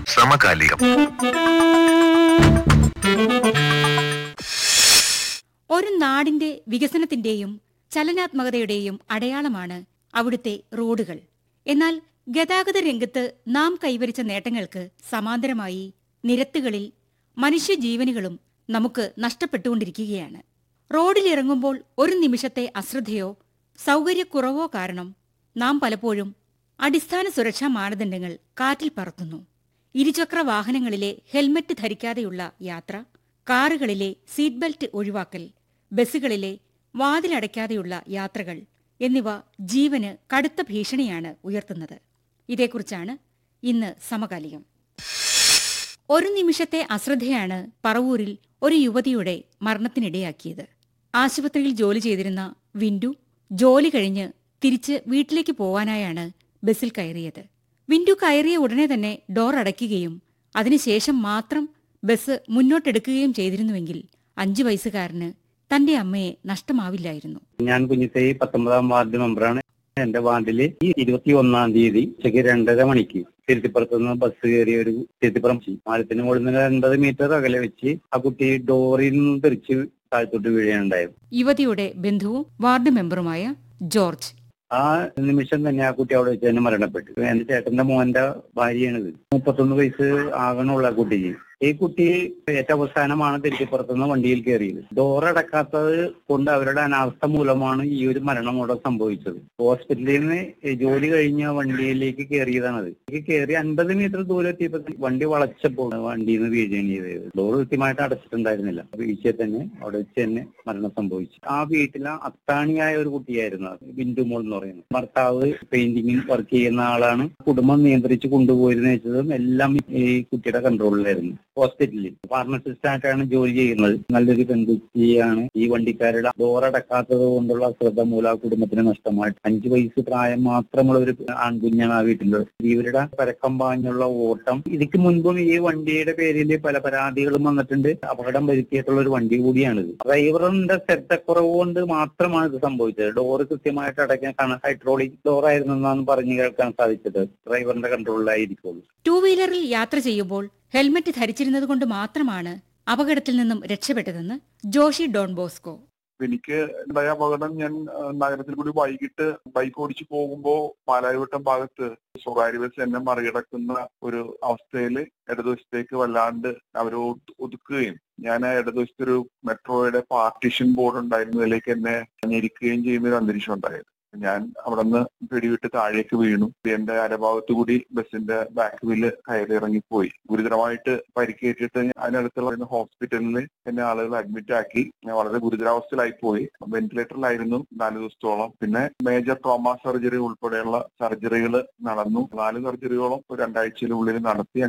സമകാലികം ഒരു നാടിന്റെ വികസനത്തിന്റെയും ചലനാത്മകതയുടെയും അടയാളമാണ് അവിടുത്തെ റോഡുകൾ എന്നാൽ ഗതാഗത രംഗത്ത് നാം കൈവരിച്ച നേട്ടങ്ങൾക്ക് സമാന്തരമായി നിരത്തുകളിൽ മനുഷ്യജീവനുകളും നമുക്ക് നഷ്ടപ്പെട്ടുകൊണ്ടിരിക്കുകയാണ് റോഡിലിറങ്ങുമ്പോൾ ഒരു നിമിഷത്തെ അശ്രദ്ധയോ സൗകര്യക്കുറവോ കാരണം നാം പലപ്പോഴും അടിസ്ഥാന സുരക്ഷാ മാനദണ്ഡങ്ങൾ കാറ്റിൽ പറത്തുന്നു ഇരുചക്ര വാഹനങ്ങളിലെ ഹെൽമറ്റ് ധരിക്കാതെയുള്ള യാത്ര കാറുകളിലെ സീറ്റ് ബെൽറ്റ് ഒഴിവാക്കൽ ബസ്സുകളിലെ വാതിലടയ്ക്കാതെയുള്ള യാത്രകൾ എന്നിവ ജീവന് കടുത്ത ഭീഷണിയാണ് ഉയർത്തുന്നത് ഇതേക്കുറിച്ചാണ് ഇന്ന് സമകാലികം ഒരു നിമിഷത്തെ അശ്രദ്ധയാണ് പറവൂരിൽ ഒരു യുവതിയുടെ മരണത്തിനിടയാക്കിയത് ആശുപത്രിയിൽ ജോലി ചെയ്തിരുന്ന വിൻഡു ജോലി കഴിഞ്ഞ് തിരിച്ച് വീട്ടിലേക്ക് പോവാനായാണ് ബസ്സിൽ കയറിയത് വിൻഡു കയറിയ ഉടനെ തന്നെ ഡോർ അടയ്ക്കുകയും അതിനുശേഷം മാത്രം ബസ് മുന്നോട്ടെടുക്കുകയും ചെയ്തിരുന്നുവെങ്കിൽ അഞ്ചു വയസ്സുകാരന് തന്റെ അമ്മയെ നഷ്ടമാവില്ലായിരുന്നു ഞാൻ കുഞ്ഞിത്തൈ പത്തൊമ്പതാം വാർഡ് മെമ്പറാണ് എന്റെ വാർഡില് ഈ ഇരുപത്തി ഒന്നാം തീയതി ഉച്ചയ്ക്ക് രണ്ടര മണിക്ക് തിരുത്തിപ്പുറത്ത് നിന്ന് ബസ് കയറിയ ഒരു തിരുത്തിപ്പുറം പാലത്തിന് മുകളിൽ നിന്ന് അൻപത് മീറ്റർ അകലെ വെച്ച് ആ കുട്ടി ഡോറിൽ നിന്ന് തെറിച്ച് താഴ്ത്തോട്ട് വീഴുകയുണ്ടായത് യുവതിയുടെ ബന്ധുവും വാർഡ് മെമ്പറുമായ ജോർജ് ആ നിമിഷം തന്നെ ആ കുട്ടി അവിടെ വെച്ച് തന്നെ മരണപ്പെട്ടു എന്റെ ചേട്ടന്റെ മോന്റെ ഭാര്യയാണിത് മുപ്പത്തൊന്ന് വയസ്സ് ആകണുള്ള ആ കുട്ടിക്ക് ഈ കുട്ടി ഏറ്റവും അവസാനമാണ് തിരുത്തിപ്പുറത്തുനിന്ന് വണ്ടിയിൽ കയറിയത് ഡോറടക്കാത്തത് കൊണ്ട് അവരുടെ അനാവസ്ഥ മൂലമാണ് ഈ ഒരു മരണം ഇവിടെ സംഭവിച്ചത് ഹോസ്പിറ്റലിൽ നിന്ന് ജോലി കഴിഞ്ഞ വണ്ടിയിലേക്ക് കയറിയതാണത് ഈ കയറി അൻപത് മീറ്റർ ദൂരം എത്തിയപ്പോ വണ്ടി വളച്ചപ്പോൾ വണ്ടിയിൽ നിന്ന് വീഴുകയാണ് ചെയ്തത് ഡോർ കൃത്യമായിട്ട് അടച്ചിട്ടുണ്ടായിരുന്നില്ല വീഴ്ചയിൽ തന്നെ അവിടെ വെച്ച് തന്നെ മരണം സംഭവിച്ചു ആ വീട്ടിലെ അത്താണിയായ ഒരു കുട്ടിയായിരുന്നു അത് ബിന്ദു മോൾ എന്ന് പറയുന്നത് ഭർത്താവ് പെയിന്റിങ്ങിൽ വർക്ക് ചെയ്യുന്ന ആളാണ് കുടുംബം നിയന്ത്രിച്ച് കൊണ്ടുപോയിരുന്ന വെച്ചതും എല്ലാം ഈ കുട്ടിയുടെ കൺട്രോളിലായിരുന്നു ഹോസ്പിറ്റലിൽ ഫാർമസിസ്റ്റ് ആയിട്ടാണ് ജോലി ചെയ്യുന്നത് നല്ലൊരു പെൺകുട്ടിയാണ് ഈ വണ്ടിക്കാരുടെ ഡോറടക്കാത്തത് കൊണ്ടുള്ള ശ്രദ്ധ മൂലം ആ കുടുംബത്തിന് നഷ്ടമായിട്ട് അഞ്ചു വയസ്സ് പ്രായം മാത്രമുള്ള ഒരു ആൺകുഞ്ഞാണ് ആ വീട്ടിലുള്ളത് ഇവരുടെ പരക്കം പാഞ്ഞുള്ള ഓട്ടം ഇതിക്ക് മുൻപും ഈ വണ്ടിയുടെ പേരിൽ പല പരാതികളും വന്നിട്ടുണ്ട് അപകടം വരുത്തിയിട്ടുള്ള ഒരു വണ്ടി കൂടിയാണിത് ഡ്രൈവറിന്റെ ശ്രദ്ധക്കുറവ് കൊണ്ട് മാത്രമാണ് ഇത് സംഭവിച്ചത് ഡോറ് കൃത്യമായിട്ട് അടയ്ക്കാൻ കാണാൻ ഹൈഡ്രോളിക് ഡോർ ആയിരുന്നു എന്നാണ് പറഞ്ഞു കേൾക്കാൻ സാധിച്ചത് ഡ്രൈവറിന്റെ കൺട്രോളിലായിരിക്കുള്ളൂ ടൂ വീലറിൽ യാത്ര ചെയ്യുമ്പോൾ ഹെൽമറ്റ് ധരിച്ചിരുന്നത് കൊണ്ട് മാത്രമാണ് അപകടത്തിൽ നിന്നും രക്ഷപ്പെട്ടതെന്ന് ജോഷി ഡോൺ ബോസ്കോ എനിക്ക് ഉണ്ടായ അപകടം ഞാൻ ആ, നഗരത്തിൽ കൂടി വൈകിട്ട് ബൈക്ക് ഓടിച്ചു പോകുമ്പോ പാലാരിവട്ടം ഭാഗത്ത് സ്വകാര്യ ബസ് എന്നെ മറികടക്കുന്ന ഒരു അവസ്ഥയിൽ ഇടതുവശത്തേക്ക് വല്ലാണ്ട് അവർ ഒതുക്കുകയും ഞാൻ ആ ഇടതുവശത്ത് ഒരു മെട്രോയുടെ പാർട്ടീഷൻ ബോർഡ് ഉണ്ടായിരുന്നതിലേക്ക് എന്നെ ഞെരിക്കുകയും ചെയ്യുന്ന ഒരു അന്തരീക്ഷം ഉണ്ടായത് ഞാൻ അവിടെ നിന്ന് പിടിവിട്ട് താഴേക്ക് വീണു എന്റെ അരഭാഗത്തു കൂടി ബസിന്റെ ബാക്ക് വീല് കയറി ഇറങ്ങിപ്പോയി ഗുരുതരമായിട്ട് പരിക്കേറ്റിട്ട് ഞാൻ അതിനടുത്തുള്ള ഹോസ്പിറ്റലിൽ എന്നെ ആളുകൾ അഡ്മിറ്റ് ആക്കി ഞാൻ വളരെ ഗുരുതരാവസ്ഥയിലായി പോയി വെന്റിലേറ്ററിലായിരുന്നു നാല് ദിവസത്തോളം പിന്നെ മേജർ ട്രോമ സർജറി ഉൾപ്പെടെയുള്ള സർജറികൾ നടന്നു നാല് സർജറിയോളം ഒരു രണ്ടാഴ്ചയിലുള്ളിൽ നടത്തി